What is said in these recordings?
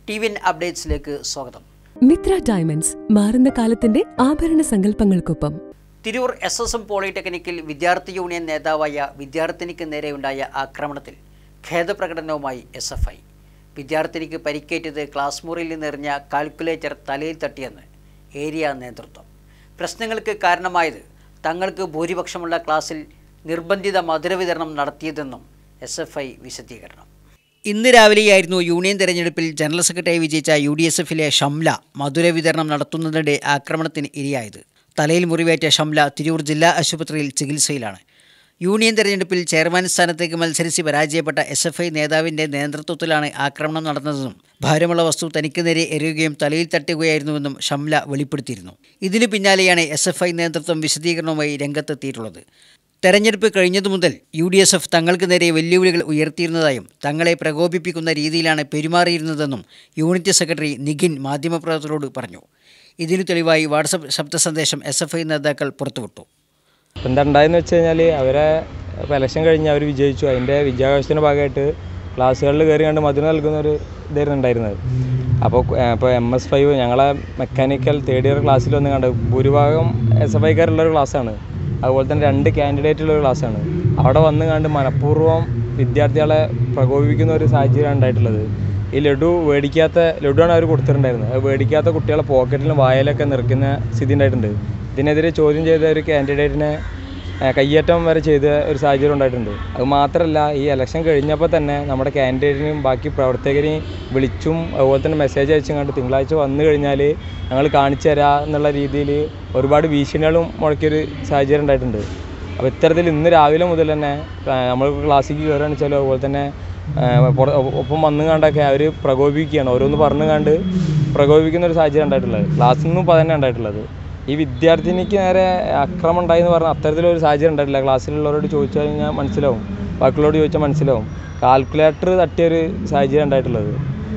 T V N അപ്ഡേറ്റ്സിലേക്ക് സ്വാഗതം Mitra diamonds മാറുന്ന കാലത്തിന്റെ ആഭരണ സങ്കല്പങ്ങൾക്കൊപ്പം തിരൂർ എസ് എസ് എം പോളിടെക്നിക്കിൽ വിദ്യാർത്ഥി യൂണിയൻ നേതാവായ വിദ്യാർത്ഥിനിക്ക് നേരെയുണ്ടായ ആക്രമണത്തിൽ ഖേദപ്രകടനവുമായി എസ് എഫ് ഐ വിദ്യാർത്ഥിനിക്ക് പരിക്കേറ്റത് ക്ലാസ് മുറിയിൽ നിന്നെറിഞ്ഞ കാൽക്കുലേറ്റർ തലയിൽ തട്ടിയെന്ന് ഏരിയ നേതൃത്വം പ്രശ്നങ്ങൾക്ക് കാരണമായത് തങ്ങൾക്ക് ഭൂരിപക്ഷമുള്ള ക്ലാസ്സിൽ നിർബന്ധിത മധുരവിതരണം നടത്തിയതെന്നും എസ് എഫ് ഐ വിശദീകരണം ഇന്ന് രാവിലെയായിരുന്നു യൂണിയൻ തെരഞ്ഞെടുപ്പിൽ ജനറൽ സെക്രട്ടറി വിജയിച്ച യു ഡി എസ് എഫിലെ ഷംല മധുര വിതരണം നടത്തുന്നതിനിടെ ആക്രമണത്തിന് ഇരയായത് തലയിൽ മുറിവേറ്റ ഷംല തിരൂർ ജില്ലാ ആശുപത്രിയിൽ ചികിത്സയിലാണ് യൂണിയൻ തെരഞ്ഞെടുപ്പിൽ ചെയർമാൻ സ്ഥാനത്തേക്ക് മത്സരിച്ച് പരാജയപ്പെട്ട എസ് എഫ് ഐ നേതാവിൻ്റെ നേതൃത്വത്തിലാണ് ആക്രമണം നടന്നതെന്നും ഭാരമുള്ള വസ്തു തനിക്ക് നേരെ എറിയുകയും തലയിൽ തട്ടുകയായിരുന്നുവെന്നും ഷംല വെളിപ്പെടുത്തിയിരുന്നു ഇതിനു പിന്നാലെയാണ് എസ് എഫ് ഐ നേതൃത്വം വിശദീകരണവുമായി രംഗത്തെത്തിയിട്ടുള്ളത് തെരഞ്ഞെടുപ്പ് കഴിഞ്ഞതു മുതൽ യു ഡി എസ് എഫ് തങ്ങൾക്ക് നേരെ വെല്ലുവിളികൾ ഉയർത്തിയിരുന്നതായും തങ്ങളെ പ്രകോപിപ്പിക്കുന്ന രീതിയിലാണ് പെരുമാറിയിരുന്നതെന്നും യൂണിറ്റ് സെക്രട്ടറി നിഖിൻ മാധ്യമപ്രവർത്തകരോട് പറഞ്ഞു ഇതിനു തെളിവായി വാട്സപ്പ് ശബ്ദ സന്ദേശം എസ് എഫ് ഐ നേതാക്കൾ പുറത്തുവിട്ടു ഇപ്പം എന്താ ഉണ്ടായെന്ന് വെച്ച് കഴിഞ്ഞാൽ അവരെ ഇപ്പോൾ ഇലക്ഷൻ കഴിഞ്ഞ് അവർ വിജയിച്ചു അതിൻ്റെ വിജയാഘോഷത്തിൻ്റെ ഭാഗമായിട്ട് ക്ലാസ്സുകളിൽ കയറി കണ്ട് മധുരം നൽകുന്ന ഒരു ഇതായിരുന്നു ഉണ്ടായിരുന്നത് അപ്പോൾ ഇപ്പോൾ എം എസ് ഫൈവ് ഞങ്ങളെ മെക്കാനിക്കൽ തേർഡ് ഇയർ ക്ലാസ്സിൽ വന്ന് കണ്ട് ഭൂരിഭാഗം എസ് എഫ് ഐക്കാരുള്ളൊരു ക്ലാസ്സാണ് അതുപോലെ തന്നെ രണ്ട് കാൻഡിഡേറ്റ് ഉള്ള ഒരു ക്ലാസ്സാണ് അവിടെ വന്ന് കണ്ട് മനഃപൂർവ്വം വിദ്യാർത്ഥികളെ പ്രകോപിപ്പിക്കുന്ന ഒരു സാഹചര്യമാണ് ഉണ്ടായിട്ടുള്ളത് ഈ ലഡു മേടിക്കാത്ത ലഡുവാണ് അവർ കൊടുത്തിട്ടുണ്ടായിരുന്നത് അത് മേടിക്കാത്ത കുട്ടികളെ പോക്കറ്റിലും വായലൊക്കെ നിറയ്ക്കുന്ന സ്ഥിതി ഉണ്ടായിട്ടുണ്ട് ഇതിനെതിരെ ചോദ്യം ചെയ്ത ഒരു കാൻഡിഡേറ്റിനെ ഏഹ്, കയ്യേറ്റം വരെ ചെയ്ത ഒരു സാഹചര്യം ഉണ്ടായിട്ടുണ്ട് അത് മാത്രമല്ല ഈ ഇലക്ഷൻ കഴിഞ്ഞപ്പോൾ തന്നെ നമ്മുടെ കാൻഡിഡേറ്റിനെയും ബാക്കി പ്രവർത്തകരെയും വിളിച്ചും അതുപോലെ തന്നെ മെസ്സേജ് അയച്ചും കണ്ട് തിങ്കളാഴ്ച വന്നു കഴിഞ്ഞാൽ ഞങ്ങൾ കാണിച്ചു തരാം എന്നുള്ള രീതിയിൽ ഒരുപാട് ഭീഷണികളും മുടക്കിയൊരു സാഹചര്യം ഉണ്ടായിട്ടുണ്ട് അപ്പോൾ ഇത്തരത്തിൽ ഇന്ന് രാവിലെ മുതൽ തന്നെ ഏഹ്, നമ്മൾ ക്ലാസ്സിലേക്ക് കയറുകയാണെന്ന് വെച്ചാൽ അതുപോലെ തന്നെ ഏഹ്, പുറ- ഒപ്പം വന്നു കണ്ടൊക്കെ അവർ പ്രകോപിപ്പിക്കുകയാണ് ഓരോന്ന് പറഞ്ഞു കണ്ട് പ്രകോപിപ്പിക്കുന്ന ഒരു സാഹചര്യം ഉണ്ടായിട്ടുള്ളത് ക്ലാസ്സിൽ നിന്നും ഇപ്പോൾ തന്നെ ഉണ്ടായിട്ടുള്ളത് ഈ വിദ്യാർത്ഥിനിക്ക് നേരെ അക്രമം ഉണ്ടായെന്ന് പറഞ്ഞാൽ അത്തരത്തിലൊരു സാഹചര്യം ഉണ്ടായിട്ടില്ല ക്ലാസ്സിലുള്ളവരോട് ചോദിച്ചു കഴിഞ്ഞാൽ മനസ്സിലാവും ബാക്കിയുള്ളവരോട് ചോദിച്ചാൽ മനസ്സിലാവും കാൽക്കുലേറ്റർ തട്ടിയൊരു സാഹചര്യം ഉണ്ടായിട്ടുള്ളത്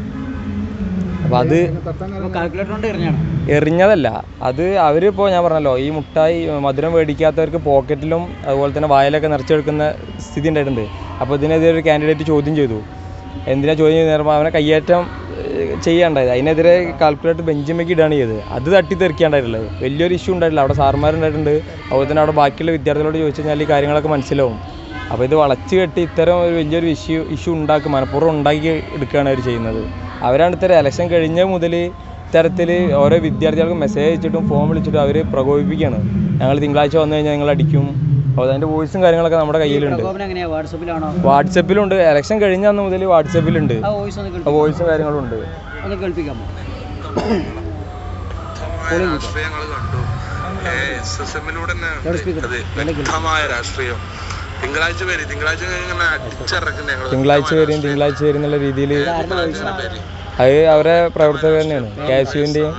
അപ്പോൾ അത് കാൽക്കുലേറ്റർ കൊണ്ട് എറിഞ്ഞാണ് എറിഞ്ഞതല്ല അത് അവരിപ്പോൾ ഞാൻ പറഞ്ഞല്ലോ ഈ മുട്ടായി മധുരം മേടിക്കാത്തവർക്ക് പോക്കറ്റിലും അതുപോലെ തന്നെ വായിലൊക്കെ നിറച്ചെടുക്കുന്ന സ്ഥിതി ഉണ്ടായിട്ടുണ്ട് അപ്പോൾ ഇതിനെതിരെ ഒരു കാൻഡിഡേറ്റ് ചോദ്യം ചെയ്തു എന്തിനാ ചോദ്യം ചെയ്ത് നേരം അവനെ കയ്യേറ്റം ഏഹ്, ചെയ്യാണ്ടായത് അതിനെതിരെ കാൽക്കുലേറ്റർ ബെഞ്ചിമേക്ക് ഇടാണ് ചെയ്തത് അത് തട്ടിത്തെറിക്കാണ്ടായിട്ടുള്ളത് വലിയൊരു ഇഷ്യൂ ഉണ്ടായിട്ടില്ല അവിടെ സാർമാരുണ്ടായിട്ടുണ്ട് അതുപോലെ തന്നെ അവിടെ ബാക്കിയുള്ള വിദ്യാർത്ഥികളോട് ചോദിച്ചു കഴിഞ്ഞാൽ ഈ കാര്യങ്ങളൊക്കെ മനസ്സിലാവും അപ്പോൾ ഇത് വളച്ച് കെട്ടി ഇത്തരം ഒരു വലിയൊരു ഇഷ്യൂ ഇഷ്യൂ ഉണ്ടാക്കി മനഃപൂർവ്വം ഉണ്ടാക്കി എടുക്കുകയാണ് അവർ ചെയ്യുന്നത് അവരാണ് ഇത്തരം ഇലക്ഷൻ കഴിഞ്ഞ മുതൽ ഇത്തരത്തിൽ ഓരോ വിദ്യാർത്ഥികൾക്ക് മെസ്സേജ് അയച്ചിട്ടും ഫോൺ വിളിച്ചിട്ടും അവർ പ്രകോപിപ്പിക്കുകയാണ് ഞങ്ങൾ തിങ്കളാഴ്ച വന്നു കഴിഞ്ഞാൽ ഞങ്ങൾ അടിക്കും അപ്പോൾ അതിൻ്റെ വോയിസും കാര്യങ്ങളൊക്കെ നമ്മുടെ കയ്യിലുണ്ട് പ്രകോപനം എങ്ങനെയാ വാട്സപ്പിലാണോ വാട്സപ്പിലുണ്ട് ഇലക്ഷൻ കഴിഞ്ഞ അന്ന് മുതൽ വാട്സപ്പിലുണ്ട് ആ വോയിസ് ഒന്ന് കേൾപ്പി- വോയിസും കാര്യങ്ങളും ഉണ്ട് ഒന്ന് കേൾപ്പിക്കാമോ രാഷ്ട്രീയങ്ങൾ കണ്ടു എസ് എസ് എമ്മിലൂടെ തന്നെ അത് വ്യക്തമായ രാഷ്ട്രീയം തിങ്കളാഴ്ച പേര് തിങ്കളാഴ്ച ഇങ്ങനെ അടിച്ചിറക്കുന്നത് ഞങ്ങൾ തിങ്കളാഴ്ച വരും തിങ്കളാഴ്ച വരും എന്നുള്ള രീതിയിൽ അത് അവരെ പ്രവർത്തകർ തന്നെയാണ് കെ എസ് യുവിൻ്റെയും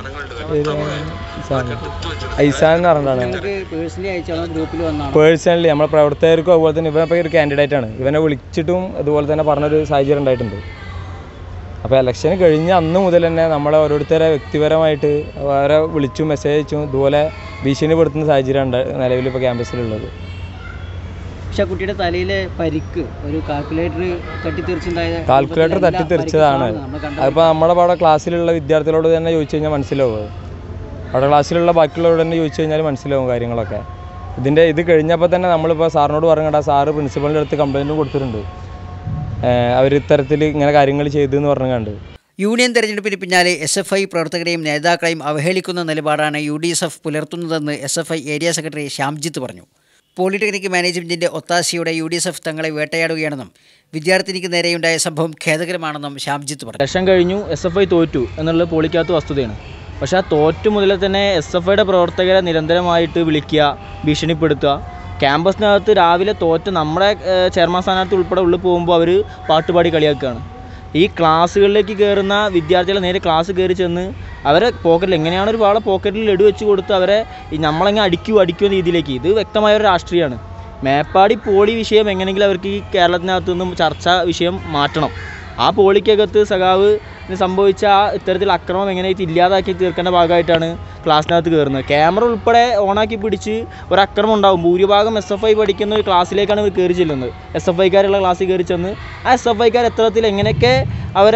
ഐസാൻ എന്ന് പറഞ്ഞിട്ടാണ് നിങ്ങൾക്ക് പേഴ്സണലി അയച്ചാണോ ഗ്രൂപ്പിൽ വന്നാണോ പേഴ്സണലി നമ്മളെ പ്രവർത്തകർക്കും അതുപോലെ തന്നെ ഇവനിപ്പോൾ ഒരു കാൻഡിഡേറ്റ് ആണ് ഇവനെ വിളിച്ചിട്ടും അതുപോലെ തന്നെ പറഞ്ഞൊരു സാഹചര്യം ഉണ്ടായിട്ടുണ്ട് അപ്പോൾ ഇലക്ഷൻ കഴിഞ്ഞ അന്ന് മുതൽ തന്നെ നമ്മളെ ഓരോരുത്തരെ വ്യക്തിപരമായിട്ട് അവരെ വിളിച്ചും മെസ്സേജ് അയച്ചും ഇതുപോലെ ഭീഷണിപ്പെടുത്തുന്ന സാഹചര്യമാണ് നിലവിൽ ഇപ്പോൾ ക്യാമ്പസിലുള്ളത് പക്ഷെ ആ കുട്ടിയുടെ തലയിലെ പരിക്ക് ഒരു കാൽക്കുലേറ്റർ തട്ടിത്തെറിച്ചുണ്ടായ കാൽക്കുലേറ്റർ തട്ടിത്തെറിച്ചതാണ് അതിപ്പോൾ നമ്മുടെ അവിടെ ക്ലാസ്സിലുള്ള വിദ്യാർത്ഥികളോട് തന്നെ ചോദിച്ചു കഴിഞ്ഞാൽ മനസ്സിലാവും അത്. അവിടെ ക്ലാസ്സിലുള്ള ബാക്കിയുള്ളവരോട് തന്നെ ചോദിച്ചു കഴിഞ്ഞാൽ മനസ്സിലാവും കാര്യങ്ങളൊക്കെ ഇതിൻ്റെ ഇത് കഴിഞ്ഞപ്പോൾ തന്നെ നമ്മളിപ്പോൾ സാറിനോട് പറഞ്ഞിട്ട് ആ സാറ് പ്രിൻസിപ്പളിൻ്റെ അടുത്ത് കംപ്ലയിൻറ്റ് കൊടുത്തിട്ടുണ്ട് അവർ ഇത്തരത്തിൽ ഇങ്ങനെ കാര്യങ്ങൾ ചെയ്തെന്ന് പറഞ്ഞുകൊണ്ട് യൂണിയൻ തെരഞ്ഞെടുപ്പിന് പിന്നാലെ എസ് എഫ് ഐ പ്രവർത്തകരെയും നേതാക്കളെയും അവഹേളിക്കുന്ന നിലപാടാണ് യു ഡി എസ് എഫ് പുലർത്തുന്നതെന്ന് S F I area secretary Shyamjith പറഞ്ഞു പോളിടെക്നിക് മാനേജ്മെന്റിന്റെ ഒത്താശയോടെ യു ഡി എസ് എഫ് തങ്ങളെ വേട്ടയാടുകയാണെന്നും വിദ്യാർത്ഥിനിക്ക് നേരെയുണ്ടായ സംഭവം ഖേദകരമാണെന്നും ശ്യാംജിത്ത് പറഞ്ഞു ഇലക്ഷൻ കഴിഞ്ഞു എസ് എഫ് ഐ തോറ്റു എന്നുള്ളത് പൊളിക്കാത്ത വസ്തുതയാണ് പക്ഷേ ആ തോറ്റു മുതലേ തന്നെ എസ് എഫ് ഐയുടെ പ്രവർത്തകരെ നിരന്തരമായിട്ട് വിളിക്കുക ഭീഷണിപ്പെടുത്തുക ക്യാമ്പസിനകത്ത് രാവിലെ തോറ്റ് നമ്മുടെ ഏഹ്, ചെയർമാൻ സ്ഥാനാർത്ഥി ഉൾപ്പെടെ ഉള്ളിൽ പോകുമ്പോൾ അവർ പാട്ടുപാടി കളിയാക്കുകയാണ് ഈ ക്ലാസ്സുകളിലേക്ക് കയറുന്ന വിദ്യാർത്ഥികളെ നേരെ ക്ലാസ് കയറി ചെന്ന് അവരെ പോക്കറ്റിൽ എങ്ങനെയാണ് ഒരു വാളെ പോക്കറ്റിൽ ലഡു വെച്ച് കൊടുത്ത് അവരെ ഈ നമ്മളെങ്ങനെ അടിക്കൂ അടിക്കൂ എന്ന രീതിയിലേക്ക് ഇത് വ്യക്തമായ ഒരു രാഷ്ട്രീയമാണ് മേപ്പാടി പോളി വിഷയം എങ്ങനെയെങ്കിലും അവർക്ക് ഈ കേരളത്തിനകത്തു നിന്നും ചർച്ചാ വിഷയം മാറ്റണം ആ പോളിക്കകത്ത് സഖാവ് ന് സംഭവിച്ച ആ ഇത്തരത്തിൽ അക്രമം എങ്ങനെ ഇത് ഇല്ലാതാക്കി തീർക്കേണ്ട ഭാഗമായിട്ടാണ് ക്ലാസ്സിനകത്ത് കയറുന്നത് ക്യാമറ ഉൾപ്പെടെ ഓണാക്കി പിടിച്ച് ഒരു അക്രമം ഉണ്ടാവും ഭൂരിഭാഗം എസ് എഫ് ഐ പഠിക്കുന്ന ഒരു ക്ലാസ്സിലേക്കാണ് ഇവർ കയറി ചെല്ലുന്നത് എസ് എഫ് ഐക്കാരുള്ള ക്ലാസ്സിൽ കയറി ചെന്ന് ആ എസ് എഫ് ഐക്കാർ എത്തരത്തിൽ എങ്ങനെയൊക്കെ അവരെ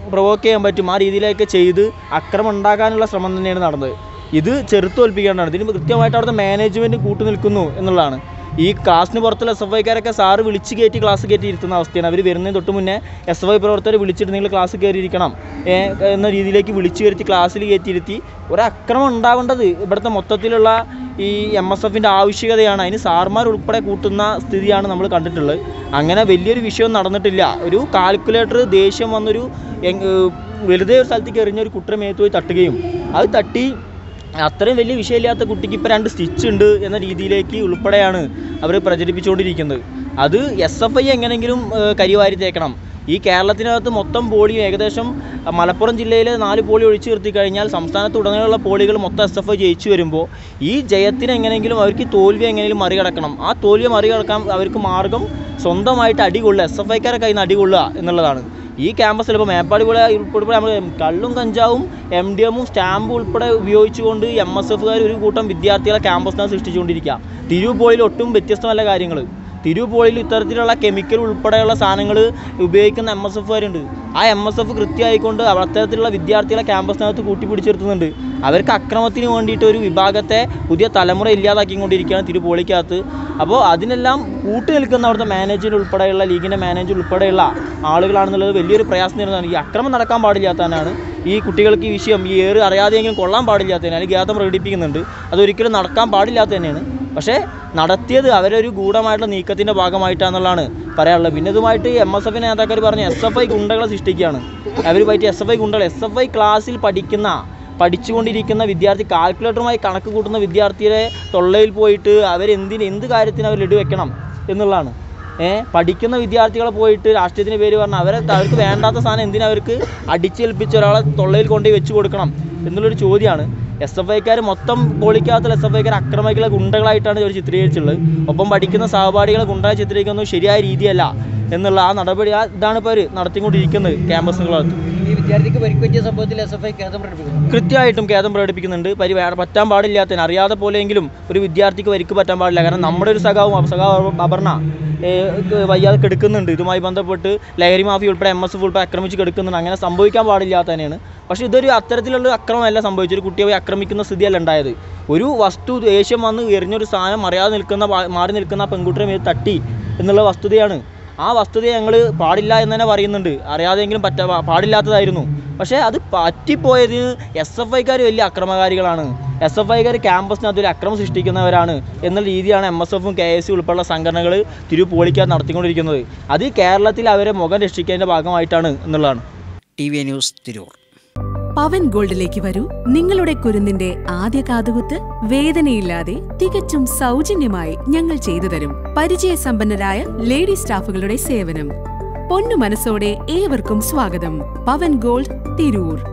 പ്രൊവോക്ക് ചെയ്യാൻ പറ്റും ആ രീതിയിലേക്ക് ചെയ്ത് അക്രമം ഉണ്ടാക്കാനുള്ള ശ്രമം തന്നെയാണ് നടന്നത് ഇത് ചെറുത്തോൽപ്പിക്കേണ്ടതാണ് ഇതിന് കൃത്യമായിട്ട് അവിടുത്തെ മാനേജ്മെൻറ്റ് കൂട്ടു നിൽക്കുന്നു എന്നുള്ളതാണ് ഈ ക്ലാസ്സിന് പുറത്തുള്ള എസ് എഫ് ഐക്കാരൊക്കെ സാറ് വിളിച്ച് കയറ്റി ക്ലാസ് കയറ്റി ഇരുത്തുന്ന അവസ്ഥയാണ് അവർ വരുന്നതിന് തൊട്ട് മുന്നേ എസ് എഫ് ഐ പ്രവർത്തകർ വിളിച്ചിട്ട് നിങ്ങൾ ക്ലാസ് കയറിയിരിക്കണം ഏ, എന്ന രീതിയിലേക്ക് വിളിച്ച് കയറ്റി ക്ലാസ്സിൽ കയറ്റിയിരുത്തി ഒരു അക്രമം ഉണ്ടാവേണ്ടത് ഇവിടുത്തെ മൊത്തത്തിലുള്ള ഈ എം എസ് എഫിൻ്റെ ആവശ്യകതയാണ് അതിന് സാർമാർ ഉൾപ്പെടെ കൂട്ടുന്ന സ്ഥിതിയാണ് നമ്മൾ കണ്ടിട്ടുള്ളത് അങ്ങനെ വലിയൊരു വിഷയം നടന്നിട്ടില്ല ഒരു കാൽക്കുലേറ്റർ ദേഷ്യം വന്നൊരു എങ്- ഏർ വെറുതെ ഒരു സ്ഥലത്തേക്ക് എറിഞ്ഞ ഒരു കുട്ടറെ മേത്ത് പോയി തട്ടുകയും അത് തട്ടി അത്രയും വലിയ വിഷയമില്ലാത്ത കുട്ടിക്ക് ഇപ്പോൾ രണ്ട് സ്റ്റിച്ച് ഉണ്ട് എന്ന രീതിയിലേക്ക് ഉൾപ്പെടെയാണ് അവർ പ്രചരിപ്പിച്ചുകൊണ്ടിരിക്കുന്നത് അത് എസ് എഫ് ഐ എങ്ങനെയെങ്കിലും ഏഹ്, കരിവാരി തേക്കണം ഈ കേരളത്തിനകത്ത് മൊത്തം പോളിയും ഏകദേശം അഹ്, മലപ്പുറം ജില്ലയിലെ നാല് പോളി ഒഴിച്ചു നിർത്തി കഴിഞ്ഞാൽ സംസ്ഥാനത്ത് ഉടനീളമുള്ള പോളികൾ മൊത്തം എസ് എഫ് ഐ ജയിച്ചു വരുമ്പോൾ ഈ ജയത്തിന് എങ്ങനെയെങ്കിലും അവർക്ക് തോൽവി എങ്ങനെയെങ്കിലും മറികടക്കണം ആ തോൽവി മറികടക്കാൻ അവർക്ക് മാർഗം സ്വന്തമായിട്ട് അടികൊള്ളുക എസ് എഫ് ഐക്കാരെ കയ്യിൽ നിന്ന് അടികൊള്ളുക എന്നുള്ളതാണ് ഈ ക്യാമ്പസിൽ ഇപ്പോൾ മേപ്പാടി പോലെ ഉൾപ്പെടെ നമ്മൾ കള്ളും കഞ്ചാവും എം ഡി എമ്മും സ്റ്റാമ്പും ഉൾപ്പെടെ ഉപയോഗിച്ചുകൊണ്ട് എം എസ് എഫുകാർ ഒരു കൂട്ടം വിദ്യാർത്ഥികളെ ക്യാമ്പസിനകത്ത് സൃഷ്ടിച്ചുകൊണ്ടിരിക്കുക തിരൂർ പോളിൽ ഒട്ടും വ്യത്യസ്തമല്ല കാര്യങ്ങൾ തിരൂർ പോളിൽ ഇത്തരത്തിലുള്ള കെമിക്കൽ ഉൾപ്പെടെയുള്ള സാധനങ്ങൾ ഉപയോഗിക്കുന്ന എം എസ് എഫുകാരുണ്ട് ആ എം എസ് എഫ് കൃത്യമായിക്കൊണ്ട് അവർ അത്തരത്തിലുള്ള വിദ്യാർത്ഥികളെ ക്യാമ്പസിനകത്ത് കൂട്ടിപ്പിടിച്ചിരുത്തുന്നുണ്ട് അവർക്ക് അക്രമത്തിന് വേണ്ടിയിട്ട് ഒരു വിഭാഗത്തെ പുതിയ തലമുറ ഇല്ലാതാക്കിക്കൊണ്ടിരിക്കുകയാണ് തിരുപോളിക്കകത്ത് അപ്പോൾ അതിനെല്ലാം കൂട്ടു നിൽക്കുന്ന അവിടുത്തെ മാനേജർ ഉൾപ്പെടെയുള്ള ലീഗിൻ്റെ മാനേജർ ഉൾപ്പെടെയുള്ള ആളുകളാണെന്നുള്ളത് വലിയൊരു പ്രയാസം നേരിടുന്നതാണ് ഈ അക്രമം നടക്കാൻ പാടില്ലാത്തതാണ് ഈ കുട്ടികൾക്ക് ഈ വിഷയം ഈ ഏറ് അറിയാതെയെങ്കിലും കൊള്ളാൻ പാടില്ലാത്തതിന് അല്ലെങ്കിൽ ഗ്യാതം പ്രകടിപ്പിക്കുന്നുണ്ട് അതൊരിക്കലും നടക്കാൻ പാടില്ലാത്ത തന്നെയാണ് പക്ഷേ നടത്തിയത് അവരൊരു ഗൂഢമായിട്ടുള്ള നീക്കത്തിൻ്റെ ഭാഗമായിട്ടാണെന്നുള്ളതാണ് പറയാനുള്ളത് പിന്നെ ഇതുമായിട്ട് എം എസ് എഫിൻ്റെ നേതാക്കൾ പറഞ്ഞു എസ് എഫ് ഐ ഗുണ്ടകളെ സൃഷ്ടിക്കുകയാണ് അവർ പറ്റി എസ് എഫ് ഐ ഗുണ്ടകൾ എസ് എഫ് ഐ ക്ലാസ്സിൽ പഠിക്കുന്ന പഠിച്ചുകൊണ്ടിരിക്കുന്ന വിദ്യാർത്ഥി കാൽക്കുലേറ്ററുമായി കണക്ക് കൂട്ടുന്ന വിദ്യാർത്ഥിയുടെ തൊള്ളയിൽ പോയിട്ട് അവരെന്തിന് എന്ത് കാര്യത്തിന് അവർ ലഡു വെക്കണം എന്നുള്ളതാണ് ഏ പഠിക്കുന്ന വിദ്യാർത്ഥികളെ പോയിട്ട് രാഷ്ട്രീയത്തിന് പേര് പറഞ്ഞാൽ അവരെ അവർക്ക് വേണ്ടാത്ത സാധനം എന്തിനാ അവർക്ക് അടിച്ചേൽപ്പിച്ച് ഒരാളെ തൊള്ളയിൽ കൊണ്ടുപോയി വെച്ച് കൊടുക്കണം എന്നുള്ളൊരു ചോദ്യമാണ് എസ് എഫ് ഐക്കാർ മൊത്തം പോളിക്കാത്ത എസ് എഫ് ഐക്കാർ അക്രമികളെ ഗുണ്ടകളായിട്ടാണ് ഇവർ ചിത്രീകരിച്ചുള്ളത് ഒപ്പം പഠിക്കുന്ന സഹപാഠികളെ ഗുണ്ടകളെ ചിത്രീകരിക്കുന്നത് ശരിയായ രീതിയല്ല എന്നുള്ള ആ നടപടി ആ ഇതാണ് ഇപ്പോൾ അവർ നടത്തിക്കൊണ്ടിരിക്കുന്നത് ക്യാമ്പസുകളകത്ത് ഈ വിദ്യാർത്ഥിക്ക് പരിക്കുപറ്റിയ സംഭവത്തിൽ എസ് എഫ് ഐ ഖേദം പ്രകടിപ്പിക്കുന്നു കൃത്യമായിട്ടും ഖേദം പ്രകടിപ്പിക്കുന്നുണ്ട് പരി വേ- പറ്റാൻ പാടില്ലാത്തതിന് അറിയാതെ പോലെയെങ്കിലും ഒരു വിദ്യാർത്ഥിക്ക് വരിക്ക് പറ്റാൻ പാടില്ല കാരണം നമ്മുടെ ഒരു സഖാവും അപ- സഖാവ് അപർണ ഏഹ്, ക- വയ്യാതെ കെടുക്കുന്നുണ്ട് ഇതുമായി ബന്ധപ്പെട്ട് ലഹരി മാഫി ഉൾപ്പെടെ എം എസ് എഫ് ഉൾപ്പെടെ ആക്രമിച്ച് കെടുക്കുന്നുണ്ട് അങ്ങനെ സംഭവിക്കാൻ പാടില്ലാത്ത തന്നെയാണ് പക്ഷേ ഇതൊരു അത്തരത്തിലുള്ള അക്രമമല്ല സംഭവിച്ചത് ഒരു കുട്ടിയെ പോയി ആക്രമിക്കുന്ന സ്ഥിതിയല്ല ഉണ്ടായത് ഒരു വസ്തു ദേഷ്യം വന്ന് എറിഞ്ഞൊരു സാധനം അറിയാതെ നിൽക്കുന്ന പാ- മാറി നിൽക്കുന്ന ആ പെൺകുട്ടിയുടെ മേൽ തട്ടി എന്നുള്ള വസ്തുതയാണ് ആ വസ്തുതയെ ഞങ്ങൾ പാടില്ല എന്ന് തന്നെ പറയുന്നുണ്ട് അറിയാതെങ്കിലും പറ്റ പാടില്ലാത്തതായിരുന്നു പക്ഷേ അത് പറ്റിപ്പോയതിന് എസ് എഫ് ഐക്കാർ വലിയ അക്രമകാരികളാണ് എസ് എഫ് ഐക്കാർ ക്യാമ്പസിനകത്ത് ഒരു അക്രമം സൃഷ്ടിക്കുന്നവരാണ് എന്ന രീതിയാണ് എം എസ് എഫും കെ എസ് സി ഉൾപ്പെടെയുള്ള സംഘടനകൾ തിരുപ്പോളിക്കാർ നടത്തിക്കൊണ്ടിരിക്കുന്നത് അത് കേരളത്തിൽ അവരെ മുഖം രക്ഷിക്കുന്നതിൻ്റെ ഭാഗമായിട്ടാണ് എന്നുള്ളതാണ് T V news Tirur Pavan ഗോൾഡിലേക്ക് വരൂ നിങ്ങളുടെ കുരുന്നിന്റെ ആദ്യ കാതുകുത്ത് വേദനയില്ലാതെ തികച്ചും സൗജന്യമായി ഞങ്ങൾ ചെയ്തു തരും പരിചയസമ്പന്നരായ ലേഡി സ്റ്റാഫുകളുടെ സേവനം പൊന്നു മനസ്സോടെ ഏവർക്കും സ്വാഗതം പവൻ ഗോൾഡ് തിരൂർ